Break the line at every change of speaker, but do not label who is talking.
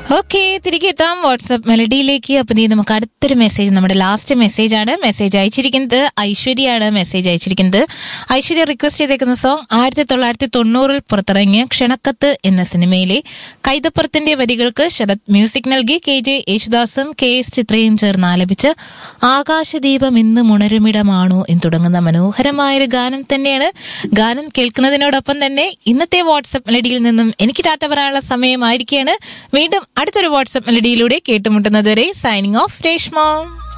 okay തിരികെ എത്താം WhatsApp മെലഡിയിലേക്ക് അപ്പൊ നീ നമുക്ക് അടുത്തൊരു മെസ്സേജ് നമ്മുടെ ലാസ്റ്റ് മെസ്സേജ് ആണ് മെസ്സേജ് അയച്ചിരിക്കുന്നത് ഐശ്വര്യയാണ് മെസ്സേജ് അയച്ചിരിക്കുന്നത് ഐശ്വര്യ റിക്വസ്റ്റ് ചെയ്തേക്കുന്ന സോങ് ആയിരത്തി തൊള്ളായിരത്തി തൊണ്ണൂറിൽ പുറത്തിറങ്ങിയ ക്ഷണക്കത്ത് എന്ന സിനിമയിലെ കൈതപ്പുറത്തിന്റെ വരികൾക്ക് ശരത് മ്യൂസിക് നൽകി കെ ജെ യേശുദാസും കെ എസ് ചിത്രയും ചേർന്ന് ആലപിച്ച് ആകാശദീപം ഇന്ന് മുണരുമിടമാണോ എന്ന് തുടങ്ങുന്ന മനോഹരമായൊരു ഗാനം തന്നെയാണ് ഗാനം കേൾക്കുന്നതിനോടൊപ്പം തന്നെ ഇന്നത്തെ വാട്സ്ആപ്പ് മെലഡിയിൽ നിന്നും എനിക്ക് ടാറ്റ പറയാനുള്ള സമയമായിരിക്കുകയാണ് വീണ്ടും അടുത്തൊരു വാട്സ്ആപ്പ് മെലഡിയിലൂടെ കേട്ടുമുട്ടുന്നതുവരെ സൈനിങ് ഓഫ് രേഷ്മ